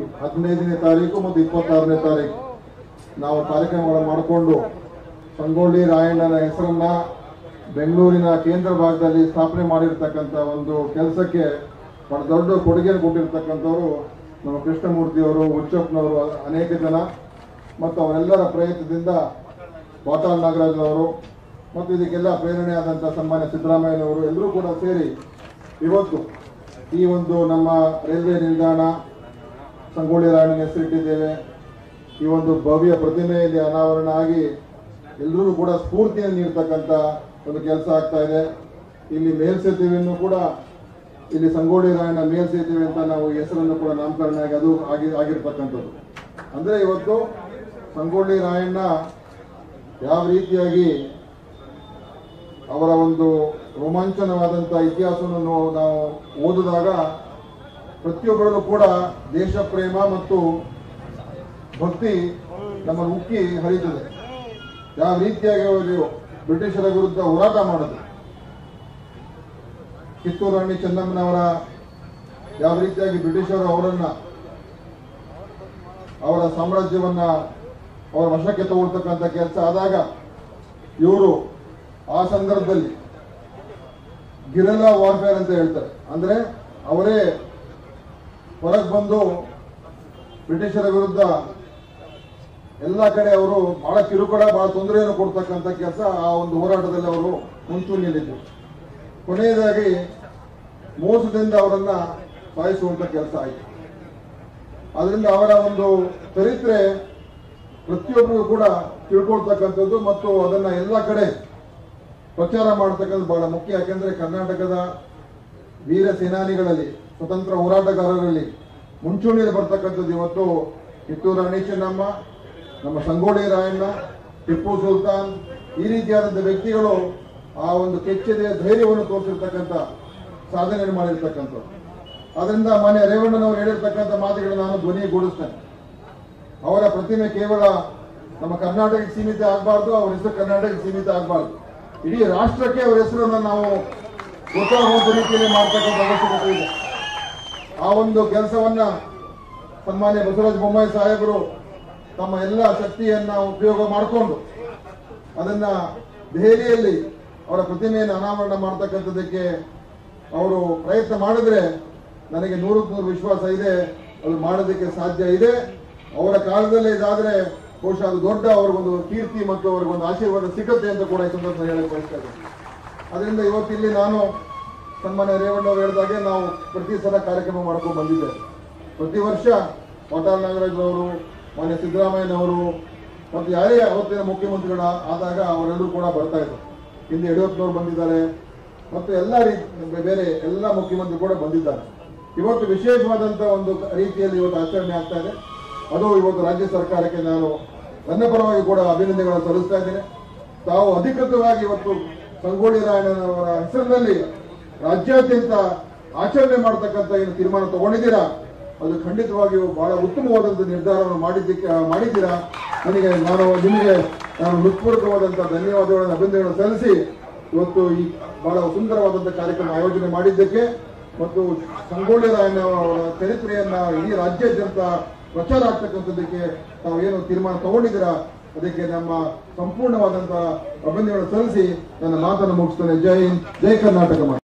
ಹದಿನೈದನೇ ತಾರೀಕು ಮತ್ತು ಇಪ್ಪತ್ತಾರನೇ ತಾರೀಕು ನಾವು ಕಾರ್ಯಕ್ರಮಗಳನ್ನು ಮಾಡಿಕೊಂಡು ಸಂಗೊಳ್ಳಿ ರಾಯಣ್ಣನ ಹೆಸರನ್ನ ಬೆಂಗಳೂರಿನ ಕೇಂದ್ರ ಭಾಗದಲ್ಲಿ ಸ್ಥಾಪನೆ ಮಾಡಿರ್ತಕ್ಕಂಥ ಒಂದು ಕೆಲಸಕ್ಕೆ ಬಹಳ ದೊಡ್ಡ ಕೊಡುಗೆಯನ್ನು ಕೊಟ್ಟಿರ್ತಕ್ಕಂಥವರು ನಮ್ಮ ಕೃಷ್ಣಮೂರ್ತಿಯವರು ಹುಚ್ಚಪ್ಪನವರು ಅನೇಕ ಜನ ಮತ್ತು ಅವರೆಲ್ಲರ ಪ್ರಯತ್ನದಿಂದ ವಾಟಾಳ್ ನಾಗರಾಜ್ ಅವರು ಮತ್ತು ಇದಕ್ಕೆಲ್ಲ ಪ್ರೇರಣೆ ಆದಂಥ ಸನ್ಮಾನ್ಯ ಸಿದ್ದರಾಮಯ್ಯನವರು ಎಲ್ಲರೂ ಕೂಡ ಸೇರಿ ಇವತ್ತು ಈ ಒಂದು ನಮ್ಮ ರೈಲ್ವೆ ನಿಲ್ದಾಣ ಸಂಗೊಳ್ಳಿ ರಾಯಣ್ಣನ ಹೆಸರಿಟ್ಟಿದ್ದೇವೆ ಈ ಒಂದು ಭವ್ಯ ಪ್ರತಿಮೆಯಲ್ಲಿ ಅನಾವರಣ ಆಗಿ ಎಲ್ಲರೂ ಕೂಡ ಸ್ಫೂರ್ತಿಯನ್ನು ನೀಡ್ತಕ್ಕಂಥ ಒಂದು ಕೆಲಸ ಆಗ್ತಾ ಇದೆ ಇಲ್ಲಿ ಮೇಲ್ಸೇತುವೆಯನ್ನು ಕೂಡ ಇಲ್ಲಿ ಸಂಗೊಳ್ಳಿ ರಾಯಣ್ಣ ಮೇಲ್ಸೇತುವೆ ಅಂತ ನಾವು ಹೆಸರನ್ನು ಕೂಡ ನಾಮಕರಣ ಆಗಿ ಅದು ಆಗಿ ಆಗಿರ್ತಕ್ಕಂಥದ್ದು ಅಂದ್ರೆ ಇವತ್ತು ಸಂಗೊಳ್ಳಿ ರಾಯಣ್ಣ ಯಾವ ರೀತಿಯಾಗಿ ಅವರ ಒಂದು ರೋಮಾಂಚನವಾದಂಥ ಇತಿಹಾಸವನ್ನು ನಾವು- ನಾವು ಓದಿದಾಗ ಪ್ರತಿಯೊಬ್ಬರಲ್ಲೂ ಕೂಡ ದೇಶ ಪ್ರೇಮ ಮತ್ತು ಭಕ್ತಿ ನಮ್ಮನ್ನು ಉಕ್ಕಿ ಹರಿಯುತ್ತದೆ ಯಾವ ರೀತಿಯಾಗಿ ಅವರು ಬ್ರಿಟಿಷರ ವಿರುದ್ಧ ಹೋರಾಟ ಮಾಡೋದು ಕಿತ್ತೂರು ರಾಣಿ ಚೆನ್ನಮ್ಮನವರ ಯಾವ ರೀತಿಯಾಗಿ ಬ್ರಿಟಿಷರು ಅವರನ್ನ ಅವರ ಸಾಮ್ರಾಜ್ಯವನ್ನ ಅವರ ವಶಕ್ಕೆ ತಗೊಳ್ತಕ್ಕಂಥ ಕೆಲಸ ಆದಾಗ ಇವರು ಆ ಸಂದರ್ಭದಲ್ಲಿ ಗಿರಲ್ಲಾ ವಾರ್ಫೇರ್ ಅಂತ ಹೇಳ್ತಾರೆ ಅಂದ್ರೆ ಅವರೇ ಹೊರಗೆ ಬಂದು ಬ್ರಿಟಿಷರ ವಿರುದ್ಧ ಎಲ್ಲ ಕಡೆ ಅವರು ಬಹಳ ಕಿರುಕುಳ ಬಹಳ ತೊಂದರೆಯನ್ನು ಕೊಡ್ತಕ್ಕಂಥ ಕೆಲಸ ಆ ಒಂದು ಹೋರಾಟದಲ್ಲಿ ಅವರು ಮುಂಚೂಣಿಯಲ್ಲಿದ್ದರು ಕೊನೆಯದಾಗಿ ಮೋಸದಿಂದ ಅವರನ್ನ ಸಾಯಿಸುವಂತ ಕೆಲಸ ಆಯಿತು ಅದರಿಂದ ಅವರ ಒಂದು ಚರಿತ್ರೆ ಪ್ರತಿಯೊಬ್ಬರಿಗೂ ಕೂಡ ತಿಳ್ಕೊಳ್ತಕ್ಕಂಥದ್ದು ಮತ್ತು ಅದನ್ನ ಎಲ್ಲ ಕಡೆ ಪ್ರಚಾರ ಮಾಡತಕ್ಕಂಥದ್ದು ಬಹಳ ಮುಖ್ಯ ಯಾಕೆಂದ್ರೆ ಕರ್ನಾಟಕದ ವೀರ ಸೇನಾನಿಗಳಲ್ಲಿ ಸ್ವತಂತ್ರ ಹೋರಾಟಗಾರರಲ್ಲಿ ಮುಂಚೂಣಿಯಲ್ಲಿ ಬರ್ತಕ್ಕಂಥದ್ದು ಇವತ್ತು ಕಿತ್ತೂರು ರಾಣಿ ಚೆನ್ನಮ್ಮ ನಮ್ಮ ಸಂಗೊಳ್ಳಿ ರಾಯಣ್ಣ ಟಿಪ್ಪು ಸುಲ್ತಾನ್ ಈ ರೀತಿಯಾದಂಥ ವ್ಯಕ್ತಿಗಳು ಆ ಒಂದು ಕೆಚ್ಚೆದೆಯ ಧೈರ್ಯವನ್ನು ತೋರಿಸಿರ್ತಕ್ಕಂಥ ಸಾಧನೆಯನ್ನು ಮಾಡಿರ್ತಕ್ಕಂಥದ್ದು ಅದರಿಂದ ಮಾನ್ಯ ರೇವಣ್ಣನವರು ಹೇಳಿರ್ತಕ್ಕಂಥ ಮಾತುಗಳನ್ನು ನಾನು ಧ್ವನಿಗೂಡಿಸ್ತೇನೆ ಅವರ ಪ್ರತಿಮೆ ಕೇವಲ ನಮ್ಮ ಕರ್ನಾಟಕಕ್ಕೆ ಸೀಮಿತ ಆಗಬಾರ್ದು ಅವರ ಹೆಸರು ಕರ್ನಾಟಕಕ್ಕೆ ಸೀಮಿತ ಆಗಬಾರ್ದು ಇಡೀ ರಾಷ್ಟ್ರಕ್ಕೆ ಅವರ ಹೆಸರನ್ನು ನಾವು ಗೊತ್ತಾಗುವಂತ ರೀತಿಯಲ್ಲಿ ಮಾಡ್ತಕ್ಕಂಥ ಅವಶ್ಯಕತೆ ಇದೆ ಆ ಒಂದು ಕೆಲಸವನ್ನ ಸನ್ಮಾನ್ಯ ಬಸವರಾಜ ಬೊಮ್ಮಾಯಿ ಸಾಹೇಬರು ತಮ್ಮ ಎಲ್ಲ ಶಕ್ತಿಯನ್ನ ಉಪಯೋಗ ಮಾಡಿಕೊಂಡು ಅದನ್ನ ದೆಹಲಿಯಲ್ಲಿ ಅವರ ಪ್ರತಿಮೆಯನ್ನು ಅನಾವರಣ ಮಾಡ್ತಕ್ಕಂಥದ್ದಕ್ಕೆ ಅವರು ಪ್ರಯತ್ನ ಮಾಡಿದ್ರೆ ನನಗೆ ನೂರಕ್ಕೆ ನೂರು ವಿಶ್ವಾಸ ಇದೆ ಅದು ಮಾಡೋದಕ್ಕೆ ಸಾಧ್ಯ ಇದೆ ಅವರ ಕಾಲದಲ್ಲೇ ಇದಾದ್ರೆ ಬಹುಶಃ ಅದು ದೊಡ್ಡ ಅವ್ರಿಗೊಂದು ಕೀರ್ತಿ ಮತ್ತು ಅವ್ರಿಗೊಂದು ಆಶೀರ್ವಾದ ಸಿಗುತ್ತೆ ಅಂತ ಕೂಡ ಈ ಸಂದರ್ಭ ಹೇಳಕ್ ಬಯಸ್ತಾ ಇದ್ದೇನೆ ಅದರಿಂದ ಇವತ್ತಿಲ್ಲಿ ನಾನು ಸನ್ಮಾನ್ಯ ರೇವಣ್ಣ ಅವರು ಹೇಳಿದಾಗೆ ನಾವು ಪ್ರತಿ ಸಲ ಕಾರ್ಯಕ್ರಮ ಮಾಡ್ಕೊಂಡು ಬಂದಿದ್ದೇವೆ ಪ್ರತಿ ವರ್ಷ ವಾಟಾಳ್ ನಾಗರಾಜ್ ಅವರು ಮಾನ್ಯ ಸಿದ್ದರಾಮಯ್ಯನವರು ಮತ್ತು ಯಾರೇ ಅವತ್ತಿನ ಮುಖ್ಯಮಂತ್ರಿಗಳ ಆದಾಗ ಅವರೆಲ್ಲರೂ ಕೂಡ ಬರ್ತಾ ಇದ್ರು ಹಿಂದೆ ಯಡಿಯೂರಪ್ಪನವರು ಬಂದಿದ್ದಾರೆ ಮತ್ತು ಎಲ್ಲ ರೀತಿ ಬೇರೆ ಎಲ್ಲ ಮುಖ್ಯಮಂತ್ರಿ ಕೂಡ ಬಂದಿದ್ದಾರೆ ಇವತ್ತು ವಿಶೇಷವಾದಂಥ ಒಂದು ರೀತಿಯಲ್ಲಿ ಇವತ್ತು ಆಚರಣೆ ಆಗ್ತಾ ಇದೆ ಅದು ಇವತ್ತು ರಾಜ್ಯ ಸರ್ಕಾರಕ್ಕೆ ನಾನು ನನ್ನ ಪರವಾಗಿ ಕೂಡ ಅಭಿನಂದನೆಗಳನ್ನು ಸಲ್ಲಿಸ್ತಾ ಇದ್ದೇನೆ ತಾವು ಅಧಿಕೃತವಾಗಿ ಇವತ್ತು ಸಂಗೊಳ್ಳಿ ರಾಯಣ್ಣನವರ ಹೆಸರಿನಲ್ಲಿ ರಾಜ್ಯಾದ್ಯಂತ ಆಚರಣೆ ಮಾಡತಕ್ಕಂಥ ಏನು ತೀರ್ಮಾನ ತಗೊಂಡಿದ್ದೀರಾ ಅದು ಖಂಡಿತವಾಗಿಯೂ ಬಹಳ ಉತ್ತಮವಾದಂಥ ನಿರ್ಧಾರವನ್ನು ಮಾಡಿದ್ದಕ್ಕೆ ಮಾಡಿದ್ದೀರಾ ನನಗೆ ನಾನು ನಿಮಗೆ ನಾನು ಹೃತ್ಪೂರ್ವಕವಾದಂಥ ಧನ್ಯವಾದಗಳನ್ನು ಅಭಿನಂದನೆಗಳನ್ನು ಸಲ್ಲಿಸಿ ಇವತ್ತು ಈ ಬಹಳ ಸುಂದರವಾದಂಥ ಕಾರ್ಯಕ್ರಮ ಆಯೋಜನೆ ಮಾಡಿದ್ದಕ್ಕೆ ಮತ್ತು ಸಂಗೊಳ್ಳಿ ರಾಯಣ್ಣ ಅವರ ಚರಿತ್ರೆಯನ್ನ ಇಡೀ ರಾಜ್ಯಾದ್ಯಂತ ಪ್ರಚಾರ ಆಗ್ತಕ್ಕಂಥದ್ದಕ್ಕೆ ತಾವು ಏನು ತೀರ್ಮಾನ ತಗೊಂಡಿದ್ದೀರಾ ಅದಕ್ಕೆ ನಮ್ಮ ಸಂಪೂರ್ಣವಾದಂತಹ ಅಭಿನಂದನೆಗಳನ್ನು ಸಲ್ಲಿಸಿ ನನ್ನ ಮಾತನ್ನು ಮುಗಿಸ್ತೇನೆ ಜೈ ಹಿಂದ್ ಜೈ ಕರ್ನಾಟಕ ಮಾತೆ.